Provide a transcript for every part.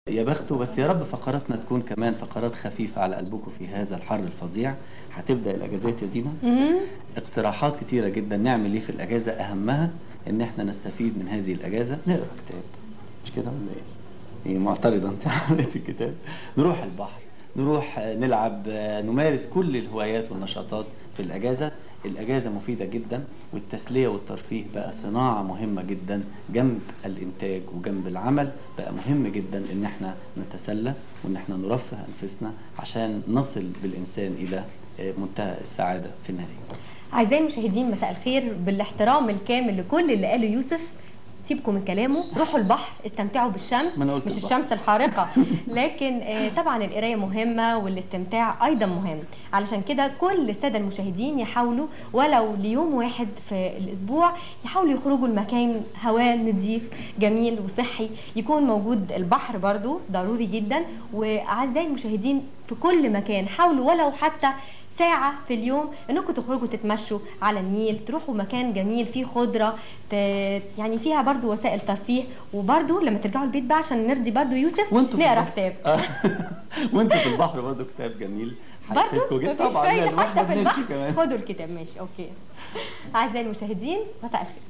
يا بخته بس يا رب فقراتنا تكون كمان فقرات خفيفة على قلبكم في هذا الحر الفظيع هتبدأ الأجازات يا دينا مم. اقتراحات كتيرة جدا نعمل ايه في الأجازة أهمها إن احنا نستفيد من هذه الأجازة نقرا كتاب مش كده ولا ايه؟ ايه معترضة أنت على الكتاب نروح البحر نروح آه، نلعب آه، نمارس كل الهوايات والنشاطات في الأجازة الأجازة مفيدة جدا والتسلية والترفيه بقى صناعة مهمة جدا جنب الإنتاج وجنب العمل بقى مهم جدا إن احنا نتسلى وإن احنا نرفه أنفسنا عشان نصل بالإنسان إلى آه، منتهى السعادة في النهاية أعزائي المشاهدين مساء الخير بالاحترام الكامل لكل اللي قاله يوسف سيبكم من كلامه روحوا البحر استمتعوا بالشمس ما أنا قلت مش البحر. الشمس الحارقة لكن آه، طبعا القراية مهمة والاستمتاع أيضا مهم علشان كده كل السادة المشاهدين يحاولوا ولو ليوم واحد في الأسبوع يحاولوا يخرجوا المكان هواء نظيف جميل وصحي يكون موجود البحر برضو ضروري جدا وأعزائي المشاهدين في كل مكان حاولوا ولو حتى ساعة في اليوم انكم تخرجوا تتمشوا على النيل تروحوا مكان جميل فيه خضرة ت... يعني فيها برضو وسائل ترفيه وبرضو لما ترجعوا البيت بقى عشان نرضي برضو يوسف وانتوا في نقرا البحر. كتاب آه. وانتوا في البحر برضه كتاب جميل هيفيدكوا برضو جدا مفيش طبعا فايدة لازم حتى احنا في بنمشي البحر كمان خدوا الكتاب ماشي اوكي أعزائي المشاهدين مساء الخير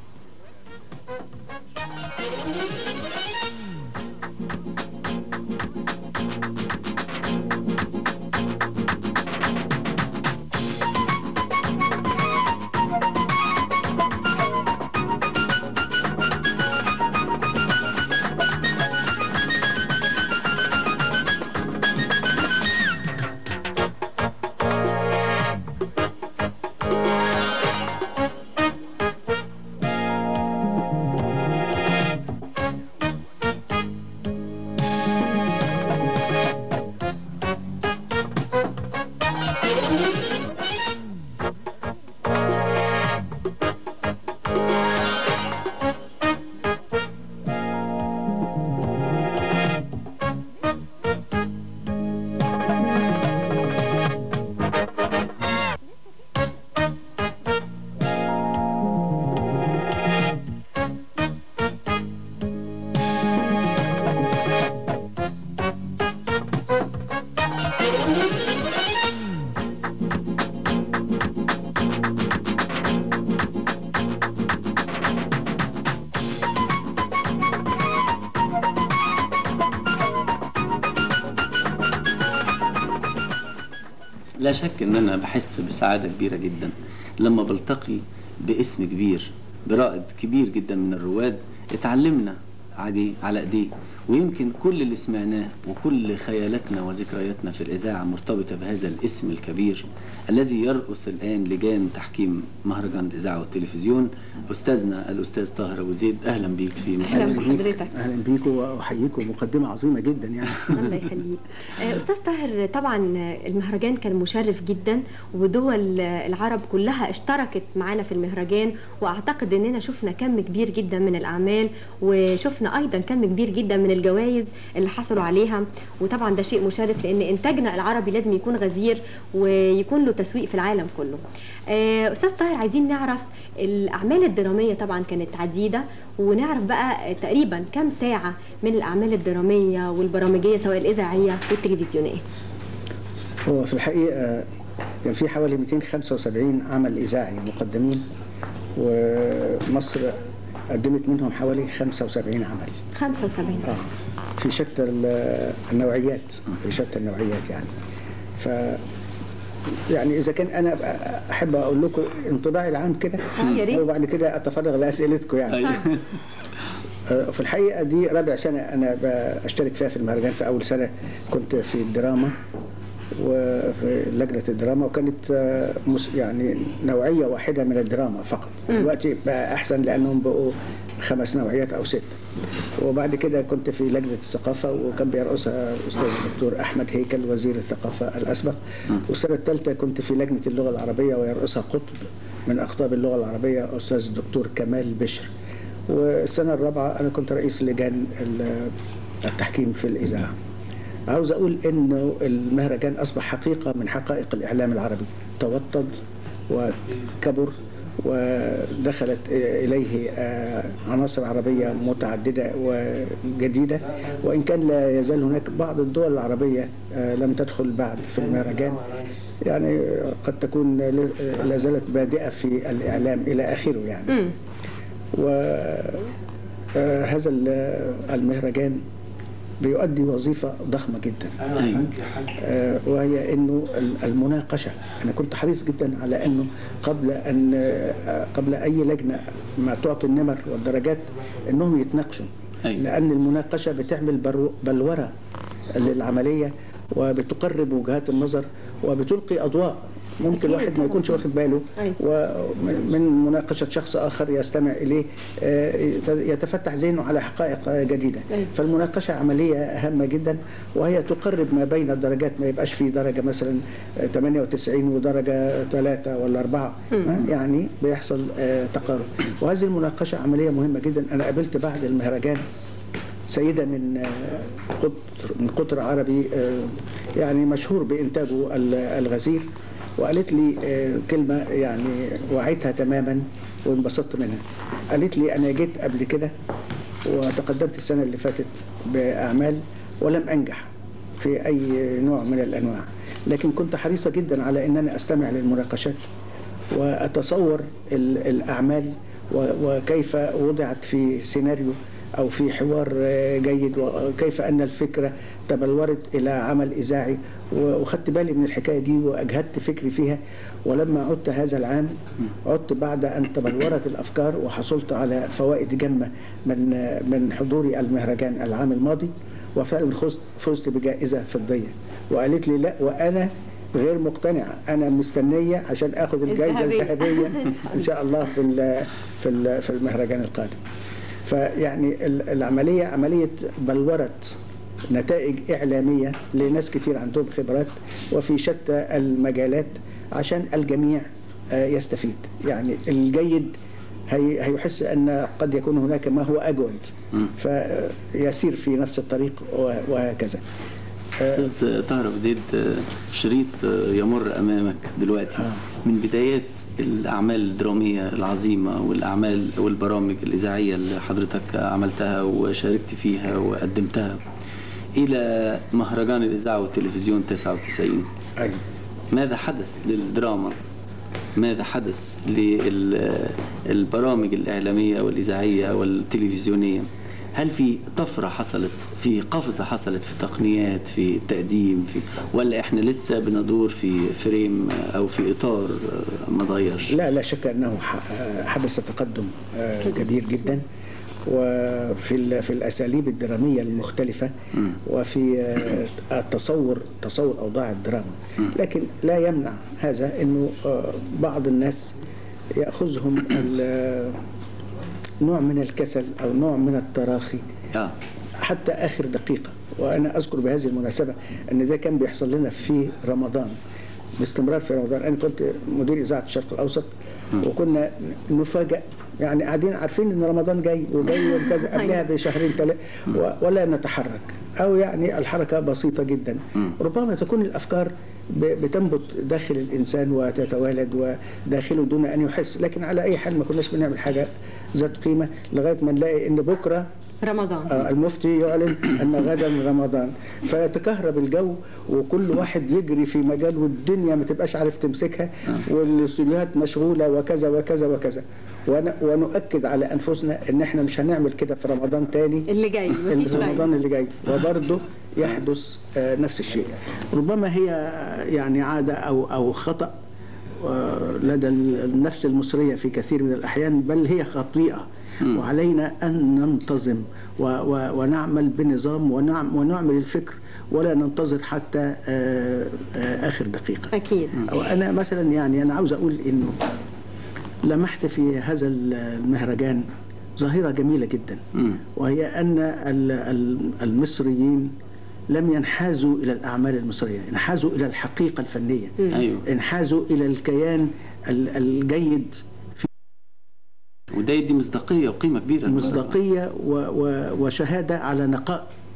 لا شك ان انا بحس بسعاده كبيره جدا لما بلتقي باسم كبير برائد كبير جدا من الرواد اتعلمنا عليه على ايديه ويمكن كل اللي سمعناه وكل خيالاتنا وذكرياتنا في الاذاعه مرتبطه بهذا الاسم الكبير الذي يرأس الان لجان تحكيم مهرجان الاذاعه والتلفزيون استاذنا الاستاذ طاهر ابو زيد اهلا بيك في مساء أهلاً الخير. بحضرتك. اهلا بيكم واحييكم مقدمه عظيمه جدا يعني الله يخليك آه، استاذ طاهر طبعا المهرجان كان مشرف جدا ودول العرب كلها اشتركت معانا في المهرجان واعتقد اننا شفنا كم كبير جدا من الاعمال وشفنا ايضا كم كبير جدا من الجوائز اللي حصلوا عليها وطبعا ده شيء مشرف لان انتاجنا العربي لازم يكون غزير ويكون له تسويق في العالم كله آه، استاذ طاهر عايزين نعرف الاعمال الدراميه طبعا كانت عديده ونعرف بقى تقريبا كم ساعه من الاعمال الدراميه والبرامجيه سواء الاذاعيه والتلفزيونيه هو في الحقيقه كان في حوالي 275 عمل اذاعي مقدمين ومصر قدمت منهم حوالي 75 عمل 75 اه في شتى ال- النوعيات في شتى النوعيات يعني ف يعني اذا كان انا أبقى احب اقول لكم انطباعي العام كده آه، يا ريت. وبعد كده اتفرغ لاسئلتكم يعني أيوة. آه، في الحقيقه دي رابع سنه انا بشترك فيها في المهرجان في اول سنه كنت في الدراما وفي لجنه الدراما وكانت آه، مس- يعني نوعيه واحده من الدراما فقط دلوقتي بقى احسن لانهم بقوا خمس نوعيات او ست وبعد كده كنت في لجنه الثقافه وكان بيرأسها الاستاذ الدكتور احمد هيكل وزير الثقافه الاسبق والسنه الثالثه كنت في لجنه اللغه العربيه ويرأسها قطب من اقطاب اللغه العربيه استاذ الدكتور كمال بشر والسنه الرابعه انا كنت رئيس لجان ال- التحكيم في الاذاعه عاوز اقول انه المهرجان اصبح حقيقه من حقائق الاعلام العربي توطد وكبر ودخلت إليه آه، عناصر عربية متعددة وجديدة وإن كان لا يزال هناك بعض الدول العربية آه، لم تدخل بعد في المهرجان يعني قد تكون لا زالت بادئة في الإعلام إلى آخره يعني مم. وهذا المهرجان بيؤدي وظيفة ضخمة جدا أيوة. آه، وهي انه ال- المناقشه انا كنت حريص جدا على انه قبل ان آه، قبل اي لجنه ما تعطي النمر والدرجات انهم يتناقشوا أيوة. لان المناقشه بتعمل برو- بلوره للعمليه وبتقرب وجهات النظر وبتلقي اضواء ممكن أكيد واحد ما طبعاً. يكونش واخد باله أيوة. ومن مناقشة شخص آخر يستمع إليه آه، يتفتح ذهنه على حقائق جديدة أيوة. فالمناقشة عملية هامة جدا وهي تقرب ما بين الدرجات ما يبقاش في درجة مثلا آه، 98 ودرجة 3 ولا 4 يعني بيحصل آه، تقارب وهذه المناقشة عملية مهمة جدا أنا قابلت بعد المهرجان سيدة من آه، قطر من قطر عربي آه، يعني مشهور بإنتاجه ال- الغزير وقالت لي آه، كلمة يعني وعيتها تماما وانبسطت منها قالت لي أنا جيت قبل كده وتقدمت السنة اللي فاتت بأعمال ولم أنجح في أي نوع من الأنواع لكن كنت حريصة جدا على أن أنا أستمع للمناقشات وأتصور ال- الأعمال و- وكيف وضعت في سيناريو أو في حوار آه، جيد وكيف أن الفكرة تبلورت إلى عمل إذاعي و- وخدت بالي من الحكاية دي وأجهدت فكري فيها ولما عدت هذا العام عدت بعد أن تبلورت الأفكار وحصلت على فوائد جمة من آه، من حضوري المهرجان العام الماضي وفعلا فزت فزت بجائزة فضية وقالت لي لا وأنا غير مقتنعة أنا مستنية عشان آخد الجائزة الذهبية. الذهبية إن شاء الله في ال- في ال- في المهرجان القادم فيعني ال- العملية عملية بلورة نتائج إعلامية لناس كتير عندهم خبرات وفي شتى المجالات عشان الجميع آه، يستفيد يعني الجيد هي هيحس أن قد يكون هناك ما هو أجود فيسير في نفس الطريق و- وهكذا استاذ طاهر ابو زيد آه، شريط آه، يمر امامك دلوقتي آه. من بدايات الاعمال الدراميه العظيمه والاعمال والبرامج الاذاعيه اللي حضرتك عملتها وشاركت فيها وقدمتها الى مهرجان الاذاعه والتلفزيون 99 أيوة. ماذا حدث للدراما ماذا حدث للبرامج الإعلامية والإذاعية والتلفزيونية هل في طفرة حصلت في قفزة حصلت في التقنيات في التقديم في ولا احنا لسه بندور في فريم أو في إطار ما ضيرش لا لا شك انه ح- حدث تقدم آه، كبير جدا وفي ال- في الاساليب الدراميه المختلفه وفي آه، التصور تصور اوضاع الدراما لكن لا يمنع هذا انه آه، بعض الناس ياخذهم ال- نوع من الكسل او نوع من التراخي آه. حتى اخر دقيقه وانا اذكر بهذه المناسبه ان ده كان بيحصل لنا في رمضان باستمرار في رمضان انا كنت مدير اذاعه الشرق الاوسط وكنا نفاجئ يعني قاعدين عارفين ان رمضان جاي وجاي يوم كذا قبلها بشهرين ثلاثه ولا نتحرك او يعني الحركه بسيطه جدا ربما تكون الافكار ب- بتنبت داخل الانسان وتتوالد وداخله دون ان يحس لكن على اي حال ما كناش بنعمل حاجه ذات قيمه لغايه ما نلاقي ان بكره رمضان آه، المفتي يعلن ان غدا رمضان فيتكهرب الجو وكل واحد يجري في مجال والدنيا ما تبقاش عارف تمسكها والاستوديوهات مشغوله وكذا وكذا وكذا ون- ونؤكد على انفسنا ان احنا مش هنعمل كده في رمضان تاني اللي جاي مفيش في رمضان فايدة اللي جاي وبرضه يحدث آه، نفس الشيء ربما هي آه، يعني عاده او او خطا آه، لدى النفس المصريه في كثير من الاحيان بل هي خطيئه وعلينا ان ننتظم و و ونعمل بنظام ونعم ونعمل الفكر ولا ننتظر حتى آه، آه، اخر دقيقه أكيد وانا مثلا يعني انا عاوز اقول انه لمحت في هذا المهرجان ظاهره جميله جدا مم. وهي ان ال- ال- المصريين لم ينحازوا الى الاعمال المصريه انحازوا الى الحقيقه الفنيه أيوه انحازوا الى الكيان ال- الجيد في وده يدي مصداقية وقيمة كبيرة مصداقيه و- و- وشهاده على نقاء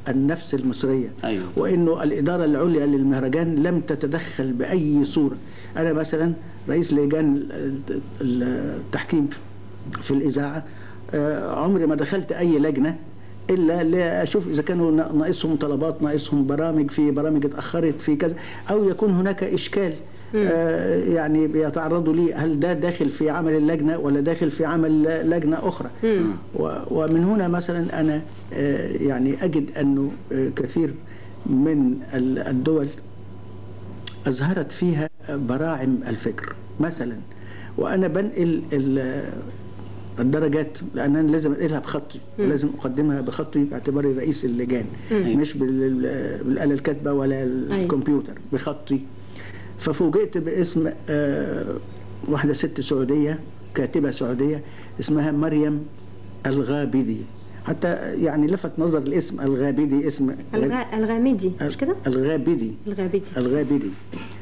النفس المصرية أيوة. وانه الاداره العليا للمهرجان لم تتدخل باي صوره انا مثلا رئيس لجان التحكيم في الاذاعه آه، عمري ما دخلت اي لجنه الا لاشوف اذا كانوا نا- ناقصهم طلبات ناقصهم برامج في برامج اتاخرت في كذا او يكون هناك اشكال آه، يعني بيتعرضوا لي هل ده داخل في عمل اللجنه ولا داخل في عمل لجنه اخرى و- ومن هنا مثلا انا آه، يعني اجد انه آه، كثير من ال- الدول أظهرت فيها براعم الفكر مثلا وأنا بنقل ال- الدرجات لأن أنا لازم أنقلها بخطي ولازم أقدمها بخطي باعتباري رئيس اللجان مش بال- بالآلة الكاتبة ولا الكمبيوتر بخطي ففوجئت باسم آه، واحدة ست سعودية كاتبة سعودية اسمها مريم الغابدي حتى يعني لفت نظر الاسم الغابدي اسم الغ- الغامدي مش كده؟ الغابدي الغابدي الغابري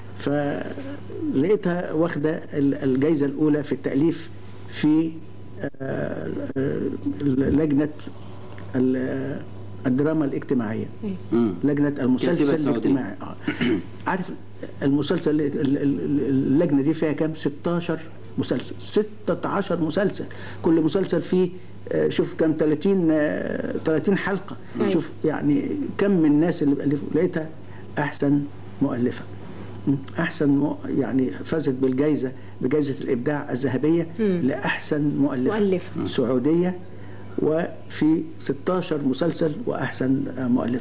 فلقيتها واخدة ال- الجايزة الأولى في التأليف في آه، آه، لجنة ال- الدراما الاجتماعية مم. لجنة كاتبة المسلسل سعودية. الاجتماعي آه. عارف المسلسل ال- ال- ال- اللجنة دي فيها كام 16 مسلسل 16 مسلسل كل مسلسل فيه آه، شوف كم 30 آه، 30 حلقة أيوة. شوف يعني كم من الناس اللي بألفوا لقيتها أحسن مؤلفة م? أحسن م... يعني فازت بالجائزة بجائزة الإبداع الذهبية لأحسن مؤلفة مؤلفة. سعودية وفي 16 مسلسل وأحسن مؤلفة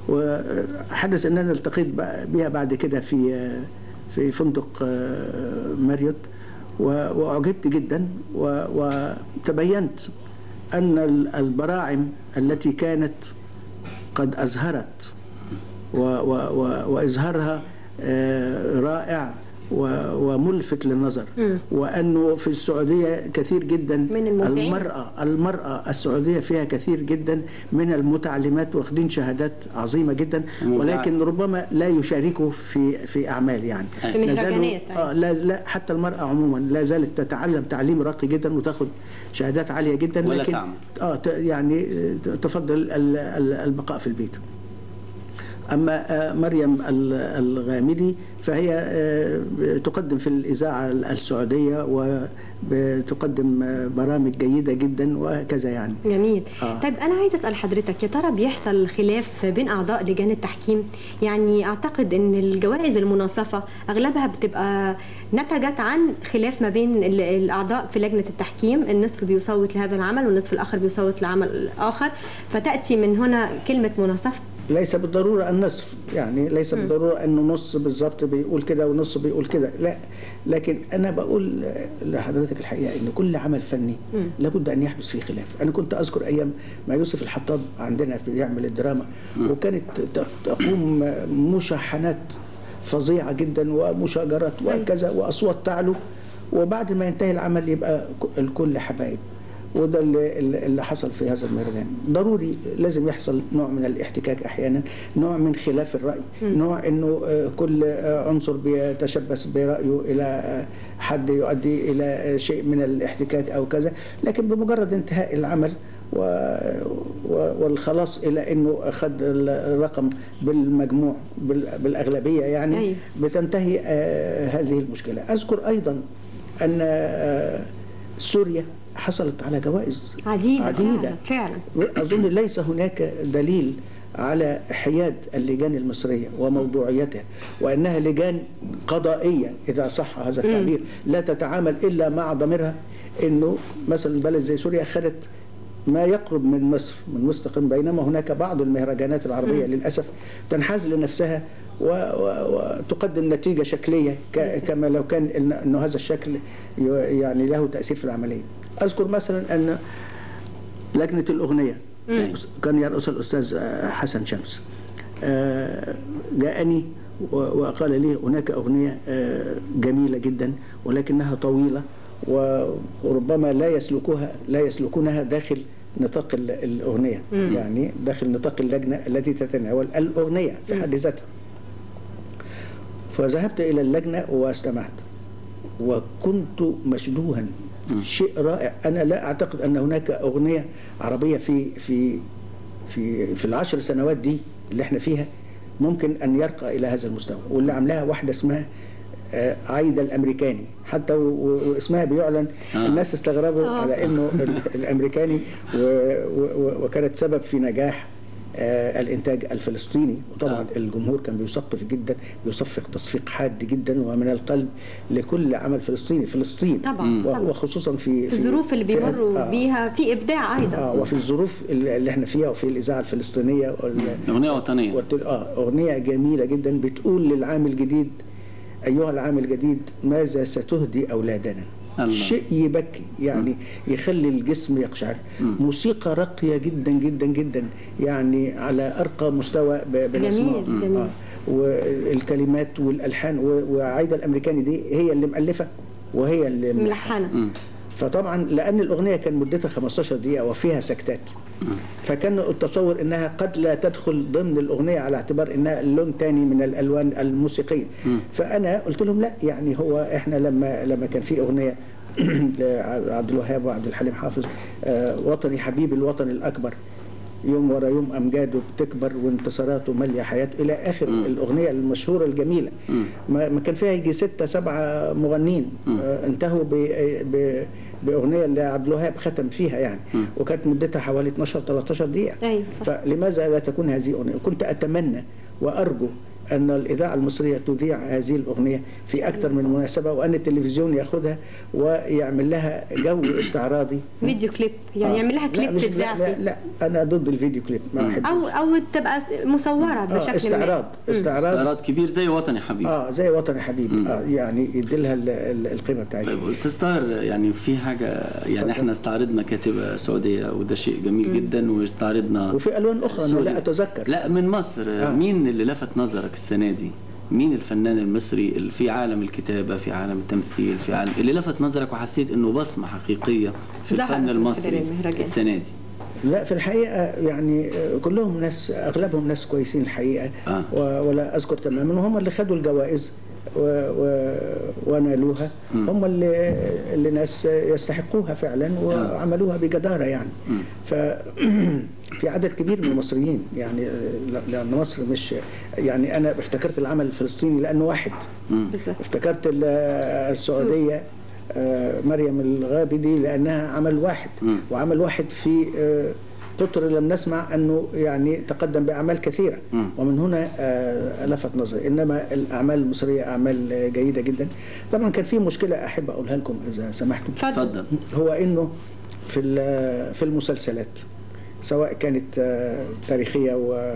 وحدث أن أنا التقيت ب- بها بعد كده في في فندق آه، ماريوت و- وأعجبت جدا و- وتبينت أن ال- البراعم التي كانت قد أزهرت و و و وإظهارها آه، رائع و- وملفت للنظر وأنه في السعودية كثير جدا من المبدعين. المرأة المرأة السعودية فيها كثير جدا من المتعلمات واخدين شهادات عظيمة جدا مبدعات. ولكن ربما لا يشاركوا في في أعمال يعني في لا زالوا- مهرجانات، أيوة. آه لا لا حتى المرأة عموما لا زالت تتعلم تعليم راقي جدا وتاخد شهادات عالية جدا ولا لكن تعمل. اه ت- يعني آه، تفضل ال- ال- البقاء في البيت أما آه، مريم ال- الغامدي فهي آه، تقدم في الإذاعة السعودية وتقدم آه، برامج جيدة جدا وهكذا يعني جميل آه. طيب انا عايزه اسال حضرتك يا ترى بيحصل خلاف بين اعضاء لجان التحكيم يعني اعتقد ان الجوائز المناصفه اغلبها بتبقى نتجت عن خلاف ما بين ال- الاعضاء في لجنه التحكيم النصف بيصوت لهذا العمل والنصف الاخر بيصوت لعمل الاخر فتاتي من هنا كلمه مناصفه ليس بالضرورة النصف يعني ليس بالضرورة أنه نص بالظبط بيقول كده ونص بيقول كده لا لكن أنا بقول لحضرتك الحقيقة أن كل عمل فني لابد أن يحدث فيه خلاف أنا كنت أذكر أيام ما يوسف الحطاب عندنا بيعمل الدراما وكانت ت- تقوم مشاحنات فظيعة جدا ومشاجرات وكذا وأصوات تعلو وبعد ما ينتهي العمل يبقى ك- الكل حبايب وده اللي, اللي حصل في هذا المهرجان ضروري لازم يحصل نوع من الاحتكاك احيانا نوع من خلاف الراي نوع انه آه، كل آه، عنصر بيتشبث برايه الى آه، حد يؤدي الى آه، شيء من الاحتكاك او كذا لكن بمجرد انتهاء العمل و... و... والخلاص الى انه اخذ الرقم بالمجموع بال... بالاغلبيه يعني أيوة. بتنتهي آه، هذه المشكله اذكر ايضا ان آه، سوريا حصلت على جوائز عديده عديدة فعلا, فعلا. أظن ليس هناك دليل على حياد اللجان المصرية وموضوعيتها وأنها لجان قضائية إذا صح هذا التعبير لا تتعامل إلا مع ضميرها أنه مثلا بلد زي سوريا خدت ما يقرب من مصر من مستقيم بينما هناك بعض المهرجانات العربية للأسف تنحاز لنفسها و- و- وتقدم نتيجة شكلية ك- كما لو كان إن- أنه هذا الشكل ي- يعني له تأثير في العملية أذكر مثلا أن لجنة الأغنية كان يرأسها الأستاذ آه، حسن شمس آه، جاءني و- وقال لي هناك أغنية آه، جميلة جدا ولكنها طويلة و- وربما لا يسلكوها لا يسلكونها داخل نطاق ال- الأغنية يعني داخل نطاق اللجنة التي تتناول الأغنية في حد ذاتها فذهبت إلى اللجنة واستمعت وكنت مشدوها شيء رائع أنا لا أعتقد أن هناك أغنية عربية في في في في العشر سنوات دي اللي احنا فيها ممكن ان يرقى الى هذا المستوى واللي عاملاها واحده اسمها آه، عايده الامريكاني حتى و- و- واسمها بيعلن آه. الناس استغربوا آه. على انه ال- الامريكاني و- و- وكانت سبب في نجاح آه، الانتاج الفلسطيني وطبعا آه. الجمهور كان بيصفق جدا بيصفق تصفيق حاد جدا ومن القلب لكل عمل فلسطيني فلسطين طبعا و- طبعا وخصوصا في في الظروف اللي في- بيمروا آه. بيها في ابداع ايضا اه وفي الظروف اللي اللي احنا فيها وفي الاذاعه الفلسطينيه وال... اغنيه وطنيه والتل... اه اغنيه جميله جدا بتقول للعام الجديد ايها العام الجديد ماذا ستهدي اولادنا الله. شيء يبكي يعني يخلي الجسم يقشعر موسيقى راقيه جدا جدا جدا يعني على ارقى مستوى ب- بنسمعه جميل، جميل. آه. والكلمات والالحان و- وعايده الامريكاني دي هي اللي مؤلفه وهي اللي ملحنه مم. فطبعا لان الاغنيه كان مدتها 15 دقيقه وفيها سكتات فكان التصور انها قد لا تدخل ضمن الاغنيه على اعتبار انها لون تاني من الالوان الموسيقيه فانا قلت لهم لا يعني هو احنا لما لما كان في اغنيه لعبد الوهاب وعبد الحليم حافظ آه، وطني حبيبي الوطن الاكبر يوم ورا يوم امجاده بتكبر وانتصاراته ماليه حياته الى اخر الاغنيه المشهوره الجميله ما ما كان فيها يجي ستة سبعة مغنين آه، انتهوا ب ب باغنيه اللي عبد الوهاب ختم فيها يعني وكانت مدتها حوالي 12 13 دقيقه ايوه صح فلماذا لا تكون هذه اغنيه كنت اتمنى وارجو ان الاذاعه المصريه تذيع هذه الاغنيه في اكثر من مناسبه وان التلفزيون ياخذها ويعمل لها جو استعراضي فيديو كليب يعني آه. يعمل لها لا كليب مش- تتذاع لا, لا, فيه لا انا ضد الفيديو كليب ما احبش او او تبقى مصوره آه بشكل استعراض ما استعراض استعراض كبير زي وطني حبيبي اه زي وطني حبيبي اه يعني يدي لها ال- ال- القيمه بتاعتها طيب استاذ طاهر يعني في حاجه يعني احنا استعرضنا كاتبه سعوديه وده شيء جميل جدا واستعرضنا وفي الوان اخرى انا سوري. لا اتذكر لا من مصر آه. مين اللي لفت نظرك السنه دي مين الفنان المصري اللي في عالم الكتابه في عالم التمثيل في عالم اللي لفت نظرك وحسيت انه بصمه حقيقيه في ظهرت الفن من المصري خلال المهرجان. السنه دي لا في الحقيقه يعني آه، كلهم ناس اغلبهم ناس كويسين الحقيقه آه. و- ولا اذكر تماما وهم اللي خدوا الجوائز و... و... ونالوها هم اللي اللي ناس يستحقوها فعلا وعملوها بجداره يعني ف في عدد كبير من المصريين يعني آه، لان مصر مش يعني انا افتكرت العمل الفلسطيني لانه واحد بالظبط افتكرت ال- السعوديه آه، مريم الغابدي لانها عمل واحد مم. وعمل واحد في آه، قطر لم نسمع انه يعني تقدم باعمال كثيره مم. ومن هنا آه، لفت نظري انما الاعمال المصريه اعمال آه، جيده جدا طبعا كان في مشكله احب اقولها لكم اذا سمحتم اتفضل هو انه في ال- في المسلسلات سواء كانت آه، تاريخيه و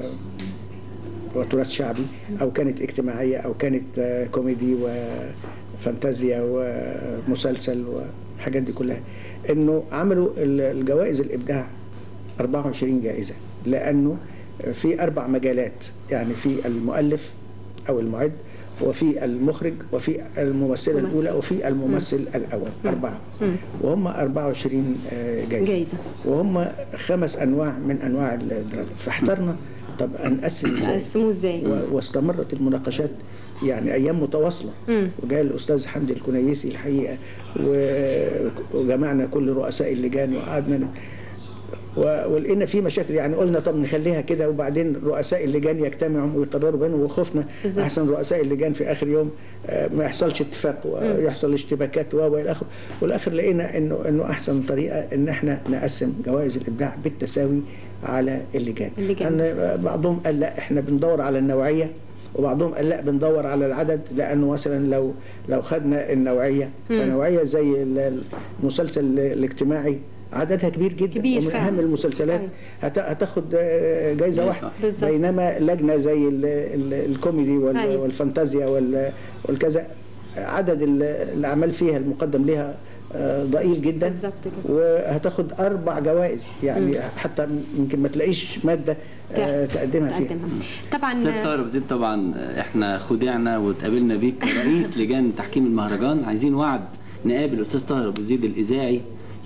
وتراث شعبي او كانت اجتماعيه او كانت آه، كوميدي وفانتازيا ومسلسل والحاجات دي كلها انه عملوا ال- الجوائز الابداع 24 جائزه لانه في اربع مجالات يعني في المؤلف او المعد وفي المخرج وفي الممثله ممثل. الاولى وفي الممثل الاول اربعه وهم 24 آه، جائزه جايزه وهم خمس انواع من انواع الدراما فاحترنا طب هنقسم ازاي قسموه ازاي و- واستمرت المناقشات يعني ايام متواصله مم. وجاء الاستاذ حمدي الكنيسي الحقيقه و- وجمعنا كل رؤساء اللجان وقعدنا ن- و- ولقينا في مشاكل يعني قلنا طب نخليها كده وبعدين رؤساء اللجان يجتمعوا ويقرروا بينهم وخفنا بالظبط. احسن رؤساء اللجان في اخر يوم آه، ما يحصلش اتفاق ويحصل اشتباكات و والى اخره والاخر لقينا انه انه احسن طريقه ان احنا نقسم جوائز الابداع بالتساوي على اللجان اللجان. ان بعضهم قال لا احنا بندور على النوعيه وبعضهم قال لا بندور على العدد لانه مثلا لو لو خدنا النوعيه فنوعيه زي ال- المسلسل الاجتماعي عددها كبير جدا كبير ومن فعلا. اهم المسلسلات أيوة. هت- هتاخد آه، جايزه صح. واحده بالظبط. بينما لجنه زي ال- ال- الكوميدي وال- أيوة. والفانتازيا وال- والكذا عدد ال- الاعمال فيها المقدم لها آه، ضئيل جدا بالظبط كده. وهتاخد اربع جوائز يعني حتى يمكن ما تلاقيش ماده آه، تقدمها فيها تقدمها طبعا استاذ طاهر أبو زيد طبعا احنا خدعنا واتقابلنا بيك كرئيس لجان تحكيم المهرجان عايزين وعد نقابل استاذ طاهر ابو زيد الاذاعي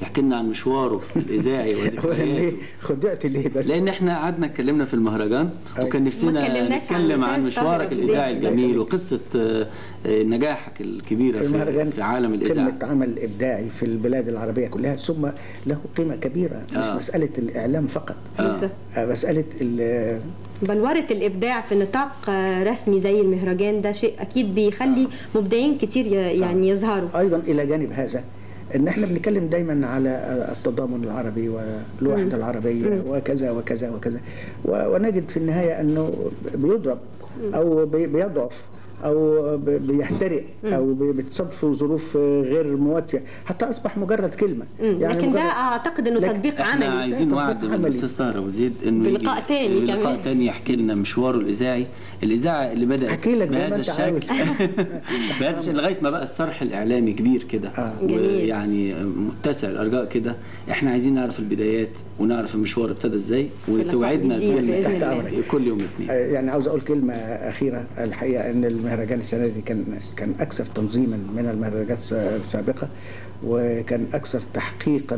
يحكي لنا عن مشواره في الاذاعي أولا ليه وذكرياته خدعت ليه بس لان احنا قعدنا اتكلمنا في المهرجان أيوة. وكان ما نفسنا اتكلمناش عن نتكلم عن أستاذ مشوارك طاهر الاذاعي أبو زيد. الجميل وقصه آه، آه، نجاحك الكبيره في, المهرجان في عالم الاذاعه قمة عمل إبداعي في البلاد العربية كلها ثم له قيمة كبيرة مش آه. مسألة الإعلام فقط آه. بالظبط. آه، مسألة ال- بلورة الإبداع في نطاق آه، رسمي زي المهرجان ده شيء أكيد بيخلي مبدعين كتير ي- يعني يظهروا أيضا إلى جانب هذا إن إحنا بنتكلم دايما على التضامن العربي والوحدة العربية وكذا وكذا وكذا و- ونجد في النهاية أنه بيضرب أو بي- بيضعف أو ب- بيحترق أو بي- بتصادفه ظروف غير مواتية حتى أصبح مجرد كلمة مم. لكن ده مجرد- أعتقد إنه لكن تطبيق احنا عملي عايزين تطبيق وعد من عملي. الاستاذ طاهر ابو زيد انه يجي- بلقاء تاني بلقاء كمان. تاني يحكي لنا مشواره الاذاعي الاذاعه اللي بدات أحكي لك زي ما بهذا أنت الشكل عاوز. بهذا الشكل لغايه ما بقى الصرح الاعلامي كبير كده آه. جميل. ويعني متسع الارجاء كده احنا عايزين نعرف البدايات ونعرف المشوار ابتدى ازاي لقاء وتوعدنا جديد كل- بإذن تحت الله. أمرك. كل يوم اثنين آه، يعني عاوز اقول كلمه اخيره الحقيقه ان المهرجان السنه دي كان كان اكثر تنظيما من المهرجانات الس- السابقه وكان اكثر تحقيقا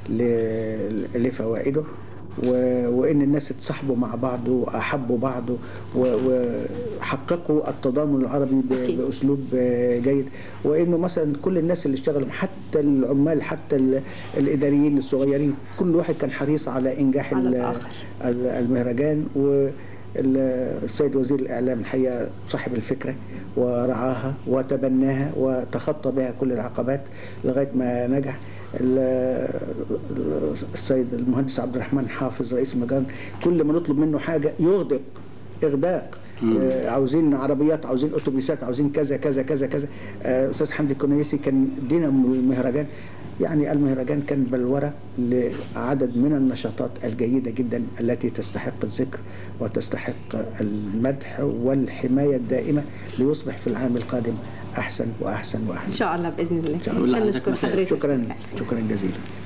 ل- لفوائده و- وان الناس اتصاحبوا مع بعض واحبوا بعض و- وحققوا التضامن العربي ب- أكيد. باسلوب آه، جيد وانه مثلا كل الناس اللي اشتغلوا حتى العمال حتى ال- الاداريين الصغيرين كل واحد كان حريص على انجاح على ال- الآخر. ال- المهرجان والسيد وزير الإعلام الحقيقة صاحب الفكرة ورعاها وتبناها وتخطى بها كل العقبات لغاية ما نجح ال- السيد المهندس عبد الرحمن حافظ رئيس المهرجان كل ما نطلب منه حاجة يغدق إغداق آه، عاوزين عربيات عاوزين اتوبيسات عاوزين كذا كذا كذا كذا آه، استاذ حمدي الكنيسي كان دينامو المهرجان يعني المهرجان كان بلورة لعدد من النشاطات الجيدة جدا التي تستحق الذكر وتستحق المدح والحماية الدائمة ليصبح في العام القادم أحسن وأحسن إن وأحسن شاء الله بإذن الله شاء الله. نشكر مساء. حضرتك شكرا شكرا جزيلا